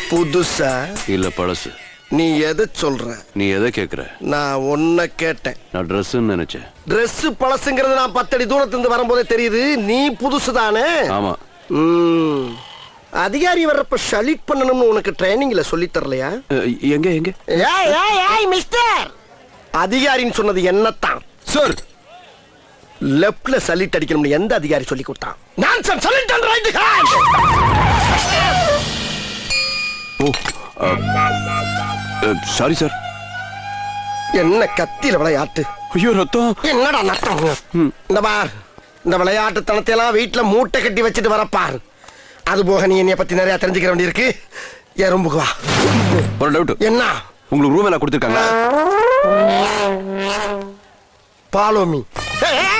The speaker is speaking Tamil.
புதுசா இல்ல பழசு நீ எதை சொல்ற நீ எதை கேக்குற நான் ஒன்ன கேட்டேன் நான் ட்ரெஸ்ன்னு நினைச்சேன் Dress பழசுங்கிறது நான் பத்தடி தூரத்துல இருந்து வரும்போதே தெரியுது நீ புதுசு தானே ஆமா ம். அதிகாரி வர்றப்ப ஷலிட் பண்ணணும்னு உனக்கு ட்ரைனிங்ல சொல்லி தரலையா அஹ், எங்க எங்க ஏய் ஏய் ஏய் மிஸ்டர் அதிகாரின்னு சொன்னது என்னத்தான் சார் லெப்ட்ல சலிட் அடிக்கணும்னு எந்த அதிகாரி சொல்லி கொடுத்தான் நான் solid and right hand oh sorry sir என்ன கத்தியில விளையாட்டு ஐயோ ரத்தம் என்னடா நட்டம் இந்த பார் இந்த விளையாட்டுத்தனத்தை எல்லாம் வீட்டுல மூட்டை கட்டி வச்சுட்டு வரப்பார் அது போக நீ என்னைய பத்தி நிறைய தெரிஞ்சுக்க வேண்டியிருக்கு எறும்புக்கு வா ஒரு டவுட் என்ன உங்களுக்கு ரூம் எல்லாம் கொடுத்துருக்காங்க பாலோமி